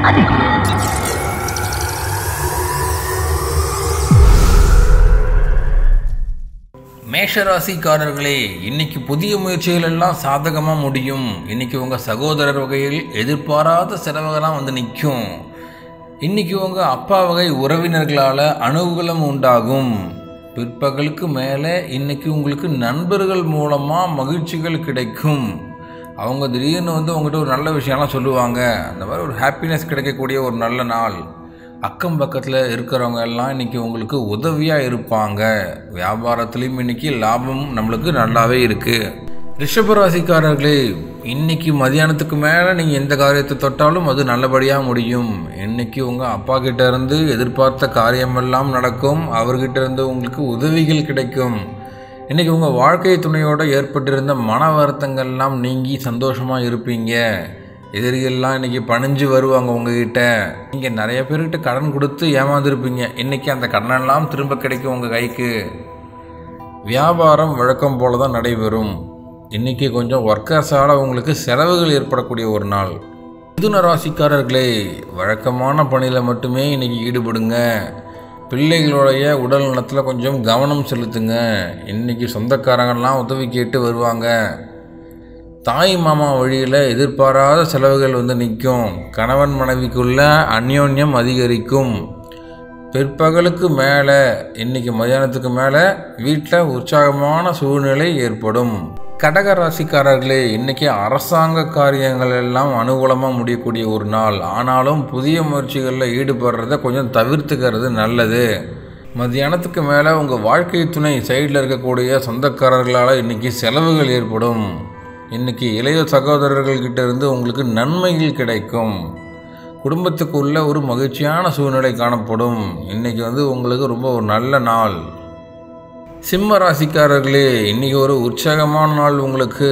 மேஷராசிக்காரர்களே இன்னைக்கு புதிய முயற்சிகள் எல்லாம் சாதகமாக முடியும் இன்னைக்கு உங்கள் சகோதரர் வகையில் எதிர்பாராத செலவுகள்லாம் வந்து நிற்கும் இன்னைக்கு உங்கள் அப்பா வகை உறவினர்களால் அனுகூலம் உண்டாகும் பிற்பகலுக்கு மேலே இன்னைக்கு உங்களுக்கு நண்பர்கள் மூலமாக மகிழ்ச்சிகள் கிடைக்கும் அவங்க திடீர்னு வந்து உங்கள்கிட்ட ஒரு நல்ல விஷயம்லாம் சொல்லுவாங்க அந்த மாதிரி ஒரு ஹாப்பினஸ் கிடைக்கக்கூடிய ஒரு நல்ல நாள் அக்கம் பக்கத்தில் இருக்கிறவங்க எல்லாம் இன்றைக்கி உங்களுக்கு உதவியாக இருப்பாங்க வியாபாரத்துலேயும் இன்றைக்கி லாபம் நம்மளுக்கு நல்லாவே இருக்குது ரிஷபராசிக்காரர்களே இன்னைக்கு மதியானத்துக்கு மேலே நீங்கள் எந்த காரியத்தை தொட்டாலும் அது நல்லபடியாக முடியும் இன்னைக்கு உங்கள் அப்பா கிட்ட இருந்து எதிர்பார்த்த காரியமெல்லாம் நடக்கும் அவர்கிட்ட இருந்து உங்களுக்கு உதவிகள் கிடைக்கும் இன்னைக்கு உங்கள் வாழ்க்கை துணையோட ஏற்பட்டிருந்த மன வருத்தங்கள்லாம் நீங்கி சந்தோஷமாக இருப்பீங்க எதிரிகள்லாம் இன்னைக்கு பணிஞ்சு வருவாங்க உங்ககிட்ட நீங்கள் நிறைய பேர்கிட்ட கடன் கொடுத்து ஏமாந்துருப்பீங்க இன்னைக்கு அந்த கடனெல்லாம் திரும்ப கிடைக்கும் உங்கள் கைக்கு வியாபாரம் வழக்கம் போல தான் நடைபெறும் இன்னைக்கு கொஞ்சம் ஒர்க்கர்ஸால் உங்களுக்கு செலவுகள் ஏற்படக்கூடிய ஒரு நாள் மிதுன ராசிக்காரர்களே வழக்கமான பணியில் மட்டுமே இன்னைக்கு ஈடுபடுங்க பிள்ளைகளுடைய உடல் நலத்தில் கொஞ்சம் கவனம் செலுத்துங்க இன்னைக்கு சொந்தக்காரங்கள்லாம் உதவி கேட்டு வருவாங்க தாய் மாமா வழியில் எதிர்பாராத செலவுகள் வந்து நிற்கும் கணவன் மனைவிக்குள்ள அந்யோன்யம் அதிகரிக்கும் பிற்பகலுக்கு மேலே இன்னைக்கு மதியானத்துக்கு மேலே வீட்டில் உற்சாகமான சூழ்நிலை ஏற்படும் கடக ராசிக்காரர்களே இன்னைக்கு அரசாங்க காரியங்கள் எல்லாம் அனுகூலமாக முடியக்கூடிய ஒரு நாள் ஆனாலும் புதிய முயற்சிகளில் ஈடுபடுறத கொஞ்சம் தவிர்த்துக்கிறது நல்லது மத்தியானத்துக்கு மேலே உங்கள் வாழ்க்கை துணை சைடில் இருக்கக்கூடிய சொந்தக்காரர்களால் இன்னைக்கு செலவுகள் ஏற்படும் இன்னைக்கு இளைய சகோதரர்கள்கிட்ட இருந்து உங்களுக்கு நன்மைகள் கிடைக்கும் குடும்பத்துக்குள்ள ஒரு மகிழ்ச்சியான சூழ்நிலை காணப்படும் இன்னைக்கு வந்து உங்களுக்கு ரொம்ப ஒரு நல்ல நாள் சிம்ம ராசிக்காரர்களே இன்னைக்கு ஒரு உற்சாகமான நாள் உங்களுக்கு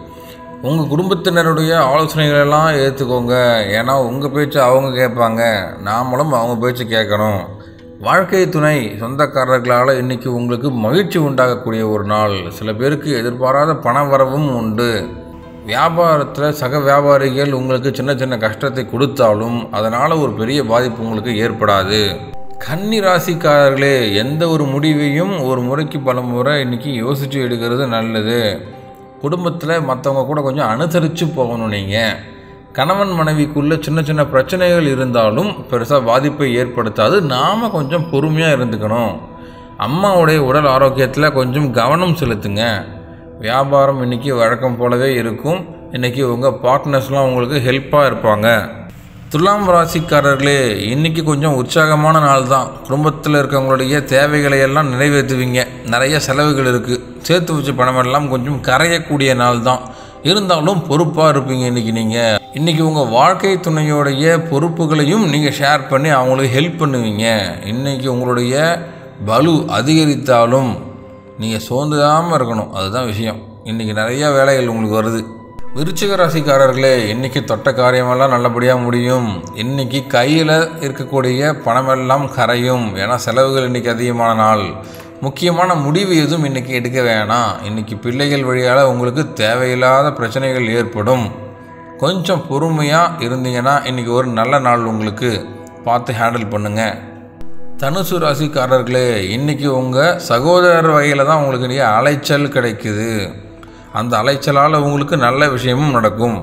உங்கள் குடும்பத்தினருடைய ஆலோசனைகளெல்லாம் ஏற்றுக்கோங்க ஏன்னா உங்கள் பேச்சு அவங்க கேட்பாங்க நாமளும் அவங்க பேச்சு கேட்கணும் வாழ்க்கை துணை சொந்தக்காரர்களால் இன்னைக்கு உங்களுக்கு மகிழ்ச்சி உண்டாகக்கூடிய ஒரு நாள் சில பேருக்கு எதிர்பாராத பண வரவும் உண்டு வியாபாரத்தில் சக வியாபாரிகள் உங்களுக்கு சின்ன சின்ன கஷ்டத்தை கொடுத்தாலும் அதனால் ஒரு பெரிய பாதிப்பு உங்களுக்கு ஏற்படாது கன்னி ராசிக்காரர்களே எந்த ஒரு முடிவையும் ஒரு முறைக்கு பல முறை இன்னைக்கு யோசித்து எடுக்கிறது நல்லது குடும்பத்தில் மற்றவங்க கூட கொஞ்சம் அனுசரித்து போகணும் நீங்கள் கணவன் மனைவிக்குள்ள சின்ன சின்ன பிரச்சனைகள் இருந்தாலும் பெருசாக பாதிப்பை ஏற்படுத்தாது நாம் கொஞ்சம் பொறுமையாக இருந்துக்கணும் அம்மாவுடைய உடல் ஆரோக்கியத்தில் கொஞ்சம் கவனம் செலுத்துங்க வியாபாரம் இன்னைக்கு வழக்கம் போலவே இருக்கும் இன்னைக்கு உங்கள் பார்ட்னர்ஸ்லாம் உங்களுக்கு ஹெல்ப்பாக இருப்பாங்க துலாம் ராசிக்காரர்களே இன்னைக்கு கொஞ்சம் உற்சாகமான நாள் தான் குடும்பத்தில் இருக்கவங்களுடைய தேவைகளை எல்லாம் நிறைவேற்றுவீங்க நிறைய செலவுகள் இருக்குது சேர்த்து வச்ச பணமெல்லாம் கொஞ்சம் கரையக்கூடிய நாள் தான் இருந்தாலும் பொறுப்பாக இருப்பீங்க இன்றைக்கி நீங்கள் இன்றைக்கி உங்கள் வாழ்க்கை துணையோடைய பொறுப்புகளையும் நீங்கள் ஷேர் பண்ணி அவங்களுக்கு ஹெல்ப் பண்ணுவீங்க இன்றைக்கி உங்களுடைய பலு அதிகரித்தாலும் நீங்கள் சோர்ந்துடாமல் இருக்கணும் அதுதான் விஷயம் இன்றைக்கி நிறையா வேலைகள் உங்களுக்கு வருது விருச்சிக ராசிக்காரர்களே இன்றைக்கி தொட்ட காரியமெல்லாம் நல்லபடியாக முடியும் இன்றைக்கி கையில் இருக்கக்கூடிய பணமெல்லாம் கரையும் ஏன்னா செலவுகள் இன்றைக்கி அதிகமான நாள் முக்கியமான முடிவு எதுவும் இன்றைக்கி எடுக்க வேணாம் இன்றைக்கி பிள்ளைகள் வழியால் உங்களுக்கு தேவையில்லாத பிரச்சனைகள் ஏற்படும் கொஞ்சம் பொறுமையாக இருந்தீங்கன்னா இன்றைக்கி ஒரு நல்ல நாள் உங்களுக்கு பார்த்து ஹேண்டில் பண்ணுங்கள் தனுசு ராசிக்காரர்களே இன்றைக்கி உங்கள் சகோதரர் வகையில் தான் உங்களுக்கு இன்றைக்கி அலைச்சல் கிடைக்குது அந்த அலைச்சலால் உங்களுக்கு நல்ல விஷயமும் நடக்கும்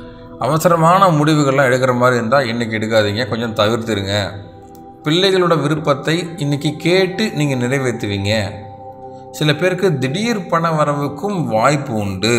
அவசரமான முடிவுகள்லாம் எடுக்கிற மாதிரி இருந்தால் இன்றைக்கி எடுக்காதீங்க கொஞ்சம் தவிர்த்துருங்க பிள்ளைகளோட விருப்பத்தை இன்றைக்கி கேட்டு நீங்கள் நிறைவேற்றுவீங்க சில பேருக்கு திடீர் பண வரவுக்கும் வாய்ப்பு உண்டு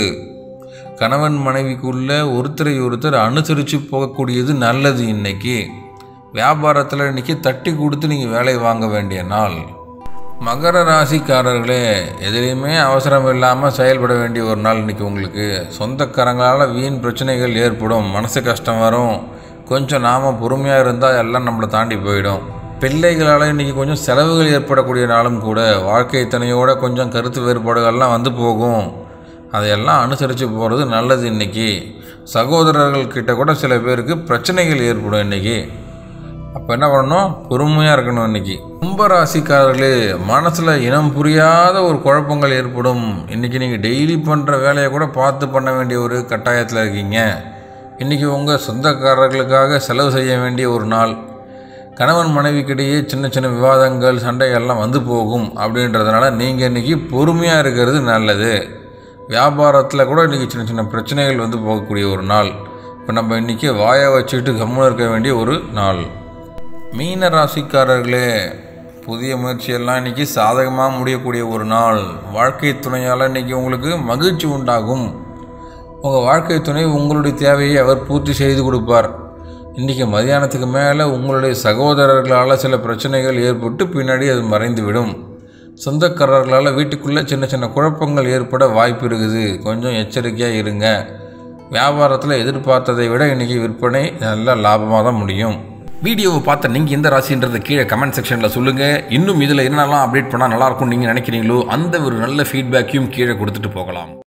கணவன் மனைவிக்குள்ள ஒருத்தரை ஒருத்தர் அனுசரித்து போகக்கூடியது நல்லது இன்னைக்கு வியாபாரத்தில் இன்றைக்கி தட்டி கொடுத்து நீங்கள் வேலை வாங்க வேண்டிய நாள் மகர ராசிக்காரர்களே எதுலேயுமே அவசரம் இல்லாமல் செயல்பட வேண்டிய ஒரு நாள் இன்றைக்கி உங்களுக்கு சொந்தக்காரங்களால் வீண் பிரச்சனைகள் ஏற்படும் மனசு கஷ்டம் வரும் கொஞ்சம் நாம் பொறுமையாக இருந்தால் எல்லாம் நம்மளை தாண்டி போயிடும் பிள்ளைகளால் இன்றைக்கி கொஞ்சம் செலவுகள் ஏற்படக்கூடிய நாளும் கூட வாழ்க்கை துணையோட கொஞ்சம் கருத்து வேறுபாடுகள்லாம் வந்து போகும் அதையெல்லாம் அனுசரித்து போகிறது நல்லது இன்றைக்கி சகோதரர்கள் கிட்ட கூட சில பேருக்கு பிரச்சனைகள் ஏற்படும் இன்றைக்கி அப்போ என்ன பண்ணணும் பொறுமையாக இருக்கணும் இன்றைக்கி கும்பராசிக்காரர்களே மனசில் இனம் புரியாத ஒரு குழப்பங்கள் ஏற்படும் இன்றைக்கி நீங்கள் டெய்லி பண்ணுற வேலையை கூட பார்த்து பண்ண வேண்டிய ஒரு கட்டாயத்தில் இருக்கீங்க இன்றைக்கி உங்கள் சொந்தக்காரர்களுக்காக செலவு செய்ய வேண்டிய ஒரு நாள் கணவன் மனைவிக்கிடையே சின்ன சின்ன விவாதங்கள் சண்டைகள்லாம் வந்து போகும் அப்படின்றதுனால நீங்கள் இன்றைக்கி பொறுமையாக இருக்கிறது நல்லது வியாபாரத்தில் கூட இன்றைக்கி சின்ன சின்ன பிரச்சனைகள் வந்து போகக்கூடிய ஒரு நாள் இப்போ நம்ம இன்றைக்கி வாயை வச்சுக்கிட்டு கம்முன்னு இருக்க வேண்டிய ஒரு நாள் மீன ராசிக்காரர்களே புதிய முயற்சியெல்லாம் இன்றைக்கி சாதகமாக முடியக்கூடிய ஒரு நாள் வாழ்க்கை துணையால் இன்றைக்கி உங்களுக்கு மகிழ்ச்சி உண்டாகும் உங்கள் வாழ்க்கை துணை உங்களுடைய தேவையை அவர் பூர்த்தி செய்து கொடுப்பார் இன்றைக்கி மதியானத்துக்கு மேலே உங்களுடைய சகோதரர்களால் சில பிரச்சனைகள் ஏற்பட்டு பின்னாடி அது மறைந்துவிடும் சொந்தக்காரர்களால் வீட்டுக்குள்ளே சின்ன சின்ன குழப்பங்கள் ஏற்பட வாய்ப்பு இருக்குது கொஞ்சம் எச்சரிக்கையாக இருங்க வியாபாரத்தில் எதிர்பார்த்ததை விட இன்றைக்கி விற்பனை நல்ல லாபமாக தான் முடியும் வீடியோவை பார்த்த நீங்கள் எந்த ராசின்றது கீழே கமெண்ட் செக்ஷனில் சொல்லுங்கள் இன்னும் இதில் என்னென்னலாம் அப்டேட் பண்ணால் நல்லாயிருக்கும் நீங்கள் நினைக்கிறீங்களோ அந்த ஒரு நல்ல ஃபீட்பேக்கையும் கீழே கொடுத்துட்டு போகலாம்